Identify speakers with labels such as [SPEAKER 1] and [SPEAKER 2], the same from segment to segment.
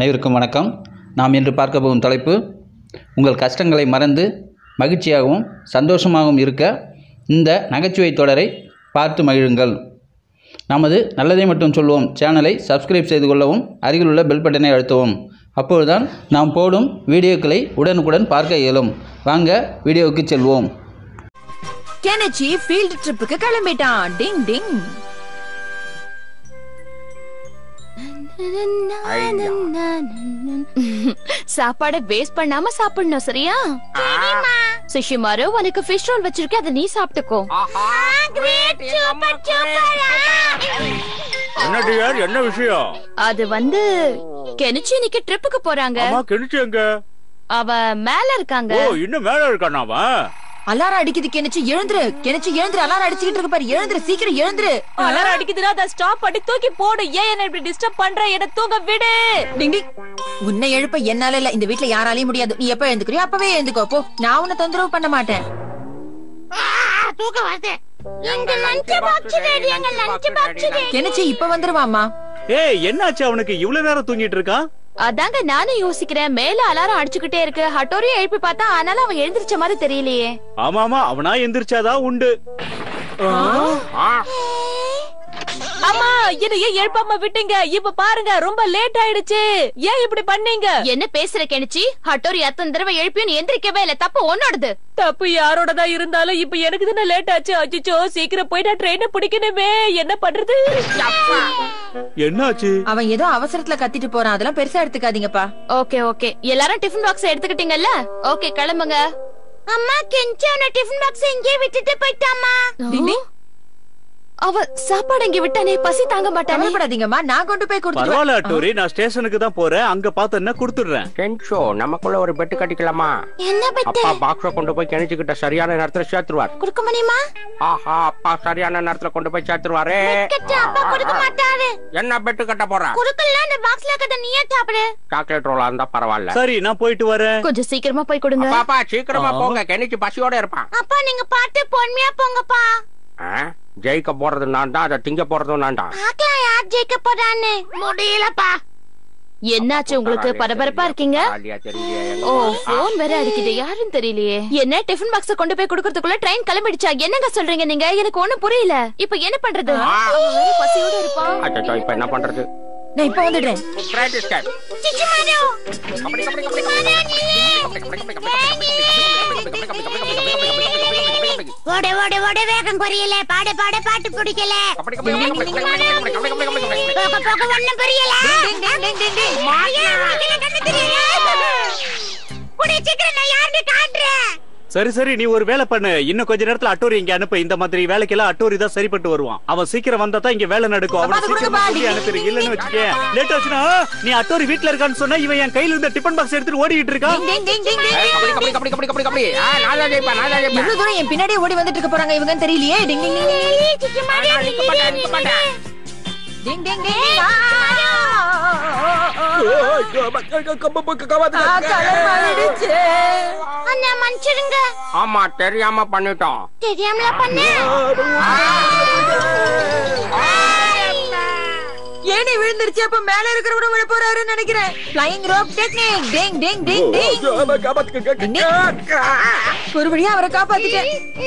[SPEAKER 1] அனைவருக்கும் வணக்கம் நாம் இன்று பார்க்க போகும் தலைப்பு உங்கள் கஷ்டங்களை மறந்து மகிழ்ச்சியாகவும் சந்தோஷமாகவும் இருக்க இந்த நகைச்சுவை தொடரை பார்த்து மகிழுங்கள் நமது நல்லதை மட்டும் சொல்வோம் சேனலை சப்ஸ்கிரைப் செய்து கொள்ளவும் அருகிலுள்ள பெல் பட்டனை அழுத்தவும் அப்பொழுதுதான் நாம் போடும் வீடியோக்களை உடனுக்குடன் பார்க்க இயலும் வாங்க வீடியோவுக்கு செல்வோம்
[SPEAKER 2] கெனச்சி ஃபீல்ட் ட்ரிப்புக்கு கிளம்பிட்டான் டிங் டிங் சாப்பாட வேஸ்ட் பண்ணாம சாப்பிடணும் சரியா சுஷிமாரு உனக்கு ஃபிஷ் ரோல் வச்சிருக்கேன் அதை நீ சாப்பிட்டுக்கோ
[SPEAKER 3] என்ன டியர் என்ன விஷயம்
[SPEAKER 2] அது வந்து கெனிச்சி இன்னைக்கு ட்ரிப்புக்கு போறாங்க
[SPEAKER 3] அம்மா கிணிச்சு எங்க
[SPEAKER 2] அவ மேல இருக்காங்க
[SPEAKER 3] ஓ இன்னும் மேல இருக்கானா அவன்
[SPEAKER 4] அலாரம் அடிக்குது கெனிச்சு எழுந்துரு கெனிச்சு எழுந்துரு அலாரம் அடிச்சுக்கிட்டு இருக்கு பாரு எழுந்துரு சீக்கிரம் எழுந்துரு
[SPEAKER 2] அலாரம் அடிக்குதுன்னா அதை ஸ்டாப் பண்ணி தூக்கி போடு ஏன் என்ன இப்படி டிஸ்டர்ப் பண்ற என்ன தூங்க விடு
[SPEAKER 4] டிங் டிங் உன்னை எழுப்ப என்னால இல்ல இந்த வீட்ல யாராலையும் முடியாது நீ எப்ப எழுந்துக்கிறியோ அப்பவே எழுந்துக்கோ போ நான் உன்னை தொந்தரவு பண்ண மாட்டேன் கெனிச்சு இப்ப வந்துருவாமா
[SPEAKER 3] ஏய் என்னாச்சு அவனுக்கு இவ்வளவு நேரம் தூங்கிட்டு இருக்கான்
[SPEAKER 2] அதாங்க நானும் யோசிக்கிறேன் மேல அலாரம் அடிச்சுக்கிட்டே இருக்கு ஹட்டோரியும் எழுப்பி பார்த்தா ஆனாலும் அவன் எழுந்திருச்ச மாதிரி தெரியலையே
[SPEAKER 3] ஆமா ஆமா அவனா எந்திரிச்சாதான் உண்டு
[SPEAKER 2] அம்மா என்ன ஏன் எழுப்பாம விட்டீங்க இப்ப பாருங்க ரொம்ப லேட் ஆயிடுச்சு ஏன் இப்படி பண்ணீங்க என்ன பேசுற கெனிச்சி ஹட்டோரி அத்தனை தடவை எழுப்பியும் எந்திரிக்கவே இல்ல தப்பு உன்னோடது தப்பு யாரோடதா இருந்தாலும் இப்ப எனக்கு தானே லேட் ஆச்சு அச்சோ சீக்கிரம் போயிட்டா ட்ரெயினை பிடிக்கணுமே என்ன பண்றது
[SPEAKER 3] என்னாச்சு
[SPEAKER 4] அவன் ஏதோ அவசரத்துல கத்திட்டு போறான் அதெல்லாம் பெருசா எடுத்துக்காதீங்கப்பா
[SPEAKER 2] ஓகே ஓகே எல்லாரும் டிஃபன் பாக்ஸ் எடுத்துக்கிட்டீங்கல்ல ஓகே கிளம்புங்க அம்மா கெஞ்சி அவன டிஃபன் பாக்ஸ் எங்கே விட்டுட்டு போயிட்டாமா அவ சாப்பாடு இங்க விட்டானே பசி தாங்க மாட்டானே
[SPEAKER 4] கவலைப்படாதீங்கம்மா நான் கொண்டு போய் கொடுத்துருவேன்
[SPEAKER 3] பரவாயில்ல டோரி நான் ஸ்டேஷனுக்கு தான் போறேன் அங்க பார்த்தேன்னா கொடுத்துடுறேன்
[SPEAKER 5] கென்ஷோ நமக்குள்ள ஒரு பெட்டு கட்டிக்கலாமா
[SPEAKER 2] என்ன
[SPEAKER 5] அப்பா பாக்ஸ கொண்டு போய் கிணச்சிக்கிட்ட சரியான நேரத்துல சேர்த்துருவார்
[SPEAKER 2] கொடுக்க முடியுமா
[SPEAKER 5] ஆஹா அப்பா சரியான நேரத்துல கொண்டு போய் சேர்த்துருவாரு
[SPEAKER 2] அப்பா கொடுக்க மாட்டாரு
[SPEAKER 5] என்ன பெட்டு கட்ட போற
[SPEAKER 2] குடுக்கல அந்த பாக்ஸ்ல கட்ட நீயே சாப்பிடு
[SPEAKER 5] சாக்லேட் ரோலா இருந்தா பரவாயில்ல
[SPEAKER 3] சரி நான் போயிட்டு வரேன்
[SPEAKER 2] கொஞ்சம் சீக்கிரமா போய் கொடுங்க
[SPEAKER 5] பாப்பா சீக்கிரமா போங்க கெனிச்சு பசியோட இருப்பான்
[SPEAKER 2] அப்பா நீங்க பாட்டு பொறுமையா போங்கப்பா
[SPEAKER 5] ஆ? ஜெயிக்க போறது நான் தான் அதை திங்க போறதும் நான் தான்
[SPEAKER 2] பாக்கலாம் யார் ஜெயிக்க போறான்னு முடியலப்பா என்னாச்சு உங்களுக்கு பரபரப்பா இருக்கீங்க
[SPEAKER 5] ஜாலியா தெரியலையே.
[SPEAKER 2] ஓ போன் வேற அடிக்குது யாருன்னு தெரியலையே என்ன டிஃபன் பாக்ஸ் கொண்டு போய் கொடுக்கறதுக்குள்ள ட்ரெயின் கிளம்பிடுச்சா என்னங்க சொல்றீங்க நீங்க எனக்கு ஒண்ணும் புரியல இப்ப என்ன பண்றது அவன் வேற பசியோட இருப்பான்
[SPEAKER 5] அச்சச்சோ, இப்ப என்ன பண்றது
[SPEAKER 4] நான் இப்ப வந்துடுறேன்
[SPEAKER 5] Great escape. கபடி, கபடி, கபடி,
[SPEAKER 6] ஓடு ஓடு ஓடு வேகம் குறையல பாடு பாடு பாட்டு பிடிக்கல
[SPEAKER 5] கபடி, கபடி, கபடி, கபடி, கபடி, கபடி, கபடி, கபடி, கபடி, கபடி.
[SPEAKER 6] போக போக ஒண்ணும் புரியல
[SPEAKER 4] டிங் டிங் டிங் டிங் டிங்
[SPEAKER 6] ஐயா, உனக்கு என்ன கண்ணு தெரியல? புடி, சீக்கிரம் நான் யாருன்னு காட்டுறேன்
[SPEAKER 3] சரி சரி நீ ஒரு வேலை பண்ணு இன்னும் கொஞ்ச நேரத்துல அட்டோரி இங்க அனுப்பு இந்த மாதிரி வேலைக்கெல்லாம் அட்டோரி தான் சரிப்பட்டு வருவான் அவன் சீக்கிரம் வந்தா தான் இங்க வேலை நடக்கும் அவனை
[SPEAKER 4] அது
[SPEAKER 3] சீக்கிரமா
[SPEAKER 4] கொடுங்கப்பா.
[SPEAKER 3] சொல்லி அனுப்பிடு இல்லன்னு வச்சுக்கே லேட் ஆச்சுன்னா நீ அட்டோரி வீட்ல இருக்கான்னு சொன்னா இவன் என் கையில இருந்த டிபன் பாக்ஸ் எடுத்துட்டு ஓடிட்டு இருக்கான்
[SPEAKER 4] டிங் டிங் டிங் டிங்
[SPEAKER 5] ஏய், கபடி, கபடி, கபடி, கபடி, கபடி, கபடி. ஆ, நான் தான் ஜெயிப்பேன், நான் தான் ஜெயிப்பேன்.
[SPEAKER 4] எவ்வளவு தூரம் என் பின்னாடியே ஓடி வந்துட்டு இருக்க போறாங்க இவங்கன்னு தெரியலையே டிங் டிங் டிங் டிங்
[SPEAKER 5] ஆ, நான் நிக்க மாட்டேன், நிக்க மாட்டேன்.
[SPEAKER 4] டிங் டிங் டிங் ஆ, ஆ, கலர் மாறிடுச்சு
[SPEAKER 6] அண்ணா மன்னிச்சிடுங்க
[SPEAKER 5] ஆமா தெரியாம பண்ணிட்டோம்
[SPEAKER 6] தெரியாமல பண்ண
[SPEAKER 4] ஏணி விழுந்துருச்சு அப்ப மேல இருக்கிறவரும் விழ போறாருன்னு நினைக்கிறேன் flying rope technique ding ding ding ding ding ding. ஒரு வழியா அவரை காப்பாத்திட்டேன்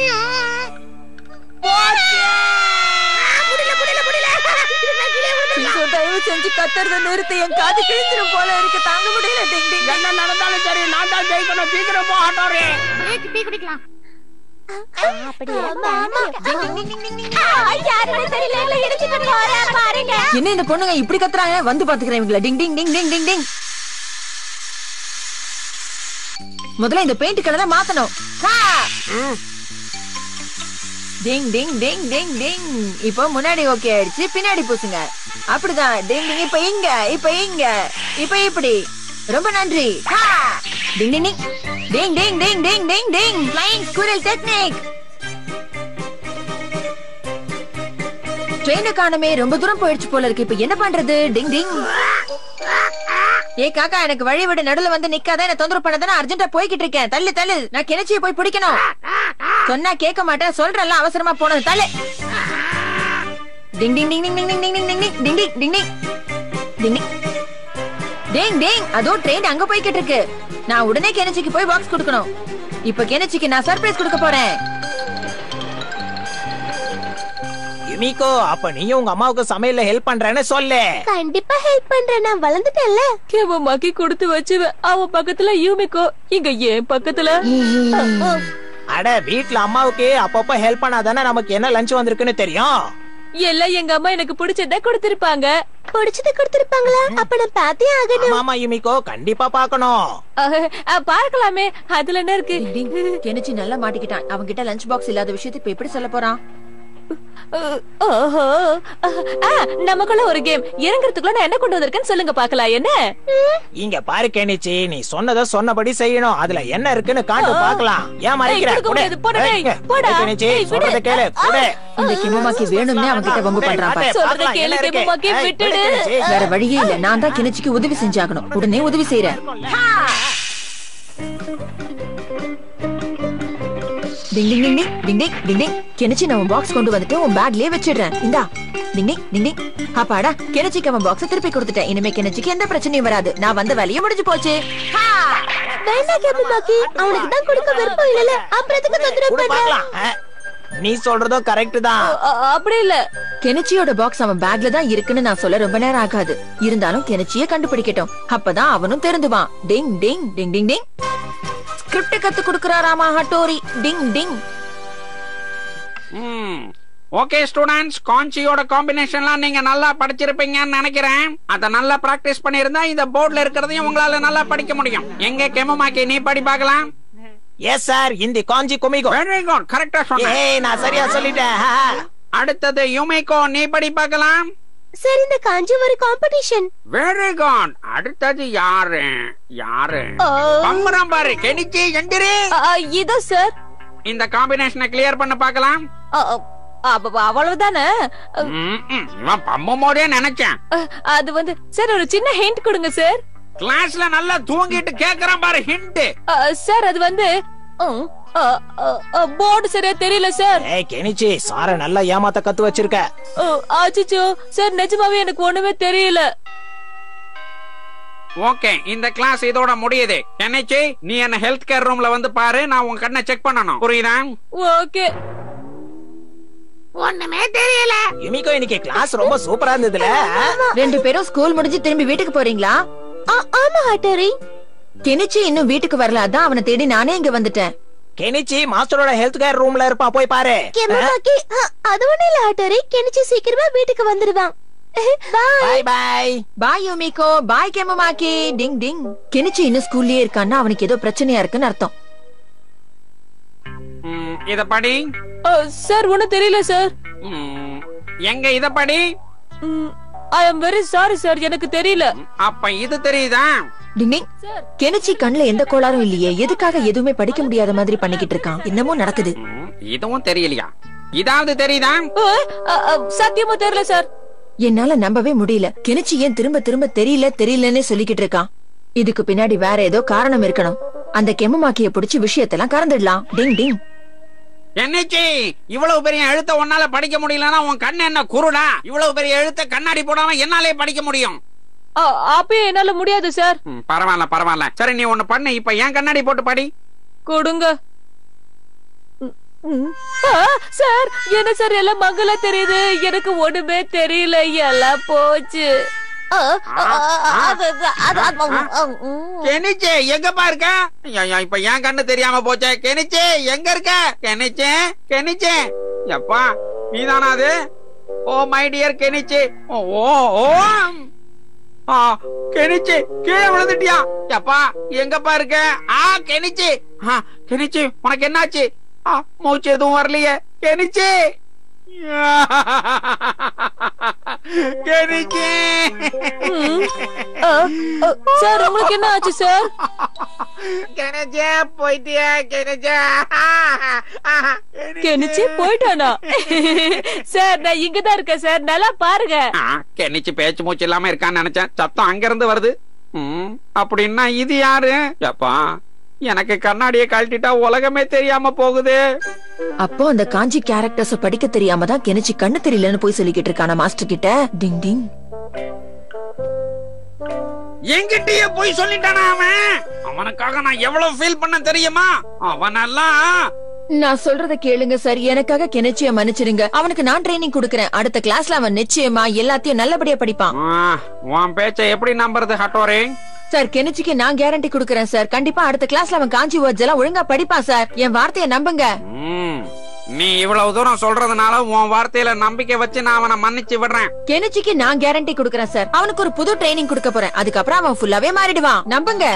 [SPEAKER 4] சிசு, தயவு செஞ்சு கத்துறத நிறுத்து என் காது கிழிஞ்சிரும் போல இருக்கு தாங்க முடியல டிங் டிங்
[SPEAKER 5] என்ன நடந்தாலும் சரி நான் தான் ஜெயிக்கணும் சீக்கிரம் போ ஆட்டோரே
[SPEAKER 6] டீ குடிக்கலாம்
[SPEAKER 4] என்ன இந்த பொண்ணுங்க இப்படி கத்துறாங்க வந்து பாத்துக்கிறேன் இவங்கள டிங் டிங் டிங் டிங் டிங் டிங் முதல்ல இந்த பெயிண்ட் கலரை மாத்தணும் ஹா! டிங் டிங் டிங் டிங் டிங் இப்போ முன்னாடி ஓகே ஆயிடுச்சு பின்னாடி பூசுங்க அப்படிதான் டிங் டிங் இப்ப இங்க இப்ப இங்க இப்ப இப்படி ரொம்ப நன்றி ஹா! Ding ding ding ding ding ding ding ding ding flying squirrel technique ட்ரெயினை காணுமே ரொம்ப தூரம் போயிடுச்சு போல இருக்கு இப்ப என்ன பண்றது டிங் டிங் ஏ காக்கா எனக்கு வழி விட நடுவுல வந்து நிக்காத என்ன தொந்தரவு பண்ணதானே அர்ஜென்ட்டா போய்கிட்டு இருக்கேன் தள்ளு தள்ளு நான் கிணச்சியை போய் பிடிக்கணும் சொன்னா கேட்க மாட்டேன் சொல்றேன்ல அவசரமா போனது தள்ளு ding ding ding ding ding ding ding ding ding ding ding ding ding ding டேங் டேங் அதோ ட்ரெயின் அங்க போய்கிட்டு இருக்கு நான் உடனே கெனச்சிக்கு போய் பாக்ஸ் கொடுக்கணும் இப்ப கெனச்சிக்கு நான் சர்ப்ரைஸ் கொடுக்க போறேன்
[SPEAKER 7] யுமிகோ அப்ப நீயும் உங்க அம்மாவுக்கு சமையல்ல ஹெல்ப் பண்றேன்னு சொல்லு
[SPEAKER 2] கண்டிப்பா ஹெல்ப் பண்றேன் நான் வளர்ந்துட்டேன்ல கேவமாக்கி கொடுத்து வச்சுவேன் அவன் பக்கத்துல யூமிக்கோ இங்க ஏன் பக்கத்துல
[SPEAKER 7] அட வீட்ல அம்மாவுக்கு அப்பப்ப ஹெல்ப் பண்ணாதானே நமக்கு என்ன லஞ்ச் வந்திருக்குன்னு தெரியும்
[SPEAKER 2] எல்லாம் எங்க அம்மா எனக்கு பிடிச்சத கொடுத்திருப்பாங்க பிடிச்சத கொடுத்திருப்பாங்களா அப்ப நான் பாத்தே ஆகணும்
[SPEAKER 7] ஆமா யுமிகோ கண்டிப்பா பார்க்கணும்
[SPEAKER 2] பார்க்கலாமே அதுல என்ன இருக்கு
[SPEAKER 4] டிங் டிங் கெனச்சி நல்லா மாட்டிக்கிட்டான் அவங்க கிட்ட லஞ்ச் பாக்ஸ் இல்லாத விஷயத்தை இப்ப எப்படி சொல்ல போறான்
[SPEAKER 2] அஹ், ஓஹோ அஹ், ஆ, நமக்குள்ள ஒரு கேம் இறங்குறதுக்குள்ள நான் என்ன கொண்டு வந்திருக்கேன்னு சொல்லுங்க பாக்கலாம் என்ன
[SPEAKER 7] இங்க பாரு கேனிச்சி நீ சொன்னத சொன்னபடி செய்யணும் அதுல என்ன இருக்குன்னு காட்டு பார்க்கலாம் ஏன் மறைக்கிற
[SPEAKER 2] கொடுக்க
[SPEAKER 7] குடு.
[SPEAKER 2] முடியாது. போடா,
[SPEAKER 7] ஏய்,
[SPEAKER 2] டேய்.
[SPEAKER 7] இங்க.
[SPEAKER 2] போடா.
[SPEAKER 7] ஏய், கேனிச்சி
[SPEAKER 2] ஏய், விடு.
[SPEAKER 7] சொல்றத கேளு குடு.
[SPEAKER 4] இந்த கிமமாக்கி வேணும்னே அவங்க கிட்ட வம்பு பண்றான் பாரு.
[SPEAKER 2] சொல்றத
[SPEAKER 7] பார்க்கலாம்,
[SPEAKER 2] கேளு,
[SPEAKER 7] என்ன இருக்கு?
[SPEAKER 2] கிமுமாக்கி,
[SPEAKER 7] ஏய்,
[SPEAKER 2] விட்டுடு.
[SPEAKER 7] விடு, கேனிச்சி.
[SPEAKER 4] வேற வழியே இல்ல நான் தான் கெனச்சிக்கு உதவி செஞ்சாகணும் உடனே உதவி செய்யறேன் டிங் ding ding ding ding ding ding டிங் கெனச்சி நான் பாக்ஸ் கொண்டு வந்துட்டு உன் பேக்லயே வச்சிடுறேன் இந்தா டிங் டிங் டிங் டிங் அப்பாடா கெனச்சிக்கு அவன் பாக்ஸ் திருப்பி கொடுத்துட்டேன் இனிமே கெனச்சிக்கு எந்த பிரச்சனையும் வராது நான் வந்த வேலையும் முடிஞ்சு போச்சு
[SPEAKER 2] வேண்டாம் கேபிமாக்கி அவனுக்கு தான் கொடுக்க விருப்பம் இல்லல அப்புறம் எதுக்கு தொந்தரவு
[SPEAKER 7] குடு பார்க்கலாம் ஆ, நீ சொல்றதும் கரெக்ட் தான்
[SPEAKER 2] அப்படி இல்ல
[SPEAKER 4] கெனச்சியோட பாக்ஸ் அவன் பேக்ல தான் இருக்குன்னு நான் சொல்ல ரொம்ப நேரம் ஆகாது இருந்தாலும் கெனச்சிய கண்டுபிடிக்கட்டும் அப்பதான் அவனும் தெரிந்துவான் டிங் ding ding ding ding script கத்து கொடுக்கறாராமா Hattori ding ding
[SPEAKER 5] okay students காஞ்சியோட காம்பினேஷன்லாம் நீங்க நல்லா படிச்சிருப்பீங்கன்னு நினைக்கிறேன் அத நல்லா பிராக்டிஸ் பண்ணிருந்தா இந்த போர்ட்ல இருக்கிறதையும் உங்களால நல்லா படிக்க முடியும் எங்க கெமமாக்கி நீ படி பார்க்கலாம்
[SPEAKER 7] எஸ் சார் இந்த காஞ்சி குமிகோ
[SPEAKER 5] வெரி குட் கரெக்டா சொன்ன
[SPEAKER 7] ஏய் நான் சரியா சொல்லிட்டேன் ஹா, ஹா.
[SPEAKER 5] அடுத்தது யுமேகோ நீ படி பார்க்கலாம்
[SPEAKER 2] சரி இந்த காஞ்சி ஒரு காம்படிஷன்
[SPEAKER 5] வெரி குட் அடுத்தது யாரு யாரு பம்பரம் பாரு கெனிச்சி எந்திரி
[SPEAKER 2] இதோ சார்
[SPEAKER 5] இந்த காம்பினேஷனை கிளியர் பண்ண பார்க்கலாம்
[SPEAKER 2] அவ்வளவுதானே
[SPEAKER 5] ம், ம், இவன் பம்பும் போதே நினைச்சேன்
[SPEAKER 2] அஹ், அது வந்து சார் ஒரு சின்ன ஹிண்ட் கொடுங்க சார்
[SPEAKER 5] கிளாஸ்ல நல்லா தூங்கிட்டு கேக்குறான் பாரு ஹிண்ட்
[SPEAKER 2] அஹ், சார் அது வந்து போர்டு சரியா தெரியல சார்
[SPEAKER 7] ஏய் கெனிச்சி சார நல்லா ஏமாத்த கத்து வச்சிருக்க
[SPEAKER 2] ஆச்சிச்சோ சார் நிஜமாவே எனக்கு ஒண்ணுமே தெரியல
[SPEAKER 5] ஓகே இந்த கிளாஸ் இதோட முடியுது என்னைச்சு நீ என்ன ஹெல்த் கேர் ரூம்ல வந்து பாரு நான் உன் கண்ணை செக் பண்ணணும் புரியுதா
[SPEAKER 2] ஓகே
[SPEAKER 6] ஒண்ணுமே தெரியல
[SPEAKER 7] யுமிகோ இன்னைக்கு கிளாஸ் ரொம்ப சூப்பரா இருந்ததுல
[SPEAKER 4] ரெண்டு பேரும் ஸ்கூல் முடிஞ்சு திரும்பி வீட்டுக்கு போறீங்களா
[SPEAKER 2] ஆமா ஹட்டரி
[SPEAKER 4] கெனிச்சி இன்னும் வீட்டுக்கு வரல அதான் அவனை தேடி நானே இங்க வந்துட்டேன்
[SPEAKER 7] கெனிச்சி மாஸ்டரோட ஹெல்த் கேர் ரூம்ல இருப்பா போய் பாரு
[SPEAKER 2] அது ஒண்ணு இல்ல ஹட்டரி கெனிச்சு சீக்கிரமா வீட்டுக்கு வந்துருவான்
[SPEAKER 7] பாய் பாய்
[SPEAKER 4] பாய் யோமிகோ பாய் கெமமாக்கி டிங் டிங் கெனிச்சி இன்னும் ஸ்கூல்லயே இருக்கான்னா அவனுக்கு ஏதோ பிரச்சனையா இருக்குன்னு அர்த்தம்
[SPEAKER 5] ம், இத படி
[SPEAKER 2] சார் ஒண்ணும் தெரியல சார்
[SPEAKER 5] ம், எங்க இத படி
[SPEAKER 2] I am very sorry sir எனக்கு தெரியல
[SPEAKER 5] அப்ப இது தெரியுதா
[SPEAKER 4] டிங் டிங் கெனிச்சி கண்ணுல எந்த கோளாறும் இல்லையே எதுக்காக எதுவுமே படிக்க முடியாத மாதிரி பண்ணிக்கிட்டு இருக்கான் என்னமோ நடக்குது
[SPEAKER 5] ம், இதுவும் தெரியலையா இதாவது தெரியுதா
[SPEAKER 2] அஹ், அஹ், அஹ், சத்தியமா தெரியல சார்
[SPEAKER 4] என்னால நம்பவே முடியல கெனிச்சி ஏன் திரும்ப திரும்ப தெரியல தெரியலன்னே சொல்லிக்கிட்டு இருக்கான் இதுக்கு பின்னாடி வேற ஏதோ காரணம் இருக்கணும் அந்த கெமமாக்கிய பிடிச்சு விஷயத்தெல்லாம் கறந்துடலாம் டிங் டிங்
[SPEAKER 5] என்னச்சி இவ்வளவு பெரிய எழுத்த உன்னால படிக்க முடியலன்னா உன் கண்ணு என்ன குருடா இவ்வளவு பெரிய எழுத்த கண்ணாடி போடாம என்னாலே படிக்க முடியும்
[SPEAKER 2] அஹ், அப்பயும் என்னால முடியாது சார்
[SPEAKER 5] ம், பரவாயில்ல பரவாயில்ல சரி நீ ஒண்ணு பண்ணு இப்ப ஏன் கண்ணாடி போட்டு படி
[SPEAKER 2] கொடுங்க ம், ம். ஆ, சார் என்ன சார் எல்லாம் மங்களா தெரியுது எனக்கு ஒண்ணுமே தெரியல எல்லாம் போச்சு ஆ, ஆ, ஆ, அது, அது, அது, அது, ம்.
[SPEAKER 5] கெனிச்சே எங்கப்பா இருக்க ஐயா இப்ப ஏன் கண்ணு தெரியாம போச்சே கெனிச்சே எங்க இருக்க கெனிச்சே கெனிச்சே எப்பா நீதானா அது ஓ மை டியர் கெனிச்சே ஓ ஓ ஓ ஆ கெனிச்சே கீழே விழுந்துட்டியா எப்பா எங்கப்பா இருக்க ஆ கெனிச்சே ஆ கெனிச்சே உனக்கு என்னாச்சு ஆ மூச்சு எதுவும் வரலையே கெனிச்சே கெனிச்சே
[SPEAKER 2] ம். ஆ, ஆ, சார் உங்களுக்கு என்ன ஆச்சு சார்
[SPEAKER 5] கெனச்சே போயிட்டியா கெனச்சா
[SPEAKER 2] கெனிச்சு போயிட்டானா சார் நான் இங்கதான் இருக்கேன் சார் நல்லா பாருங்க
[SPEAKER 5] கெனிச்சு பேச்சு மூச்சு இல்லாம இருக்கான்னு நினைச்சேன் சத்தம் அங்க இருந்து வருது ம், அப்படின்னா இது யாரு எப்பா எனக்கு கண்ணாடியை கழட்டிட்டா உலகமே தெரியாம போகுது
[SPEAKER 4] அப்போ அந்த காஞ்சி கேரக்டர்ஸ் படிக்க தெரியாம தான் கெனிச்சி கண்ணு தெரியலன்னு போய் சொல்லிக்கிட்டு இருக்கான மாஸ்டர் கிட்ட டிங் டிங்
[SPEAKER 5] என்கிட்டயே போய் சொல்லிட்டானா அவன் அவனுக்காக நான் எவ்வளவு ஃபீல் பண்ண தெரியுமா அவனெல்லாம்
[SPEAKER 4] நான் சொல்றத கேளுங்க சார் எனக்காக கெனிச்சிய மன்னிச்சிடுங்க அவனுக்கு நான் ட்ரைனிங் கொடுக்கறேன் அடுத்த கிளாஸ்ல அவன் நிச்சயமா எல்லாத்தையும் நல்லபடியா படிப்பான்
[SPEAKER 5] ஆ, உன் பேச்ச எப்படி நம்புறது ஹட்டோரி
[SPEAKER 4] சார் கெனிச்சிக்கு நான் கேரண்டி கொடுக்கறேன் சார் கண்டிப்பா அடுத்த கிளாஸ்ல அவன் காஞ்சி வேர்ட்ஸ் எல்லாம் ஒழுங்கா படிப்பான் சார் என் வார்த்தையை நம்புங்க
[SPEAKER 5] ம், நீ இவ்வளவு தூரம் சொல்றதுனால உன் வார்த்தையில நம்பிக்கை வச்சு நான் அவனை மன்னிச்சு விடுறேன்
[SPEAKER 4] கெனிச்சிக்கு நான் கேரண்டி கொடுக்கறேன் சார் அவனுக்கு ஒரு புது ட்ரைனிங் கொடுக்க போறேன் அதுக்கப்புறம் அவன் ஃபுல்லாவே மாறிடுவான் நம்புங்க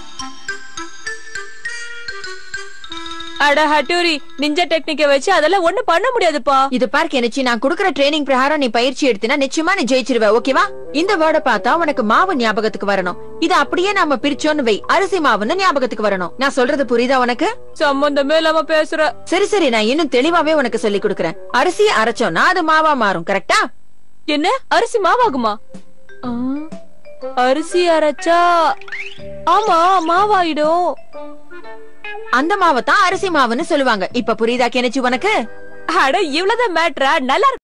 [SPEAKER 2] அட ஹட்டூரி நிஞ்சா டெக்னிக்க வச்சு அதெல்லாம் ஒண்ணு பண்ண முடியாதுப்பா
[SPEAKER 4] இது பார் கெனிச்சி நான் கொடுக்கற ட்ரைனிங் பிரகாரம் நீ பயிற்சி எடுத்தினா நிச்சயமா நீ ஜெயிச்சிருவ ஓகேவா இந்த வேர்ட பார்த்தா உனக்கு மாவு ஞாபகத்துக்கு வரணும் இது அப்படியே நாம பிரிச்சோன்னு வை அரிசி மாவுன்னு ஞாபகத்துக்கு வரணும் நான் சொல்றது புரியுதா உனக்கு
[SPEAKER 2] சம்பந்தமே இல்லாம பேசுற
[SPEAKER 4] சரி சரி நான் இன்னும் தெளிவாவே உனக்கு சொல்லி கொடுக்கறேன் அரிசியை அரைச்சோம்னா அது மாவா மாறும் கரெக்டா
[SPEAKER 2] என்ன அரிசி மாவாகுமா ஆ, அரிசி அரைச்சா ஆமா மாவாயிடும்
[SPEAKER 4] அந்த மாவை தான் அரிசி மாவுன்னு சொல்லுவாங்க இப்ப புரியுதா கெனிச்சி உனக்கு
[SPEAKER 2] அட இவ்வளவுதான் மேட்ரா நல்லா இருக்கு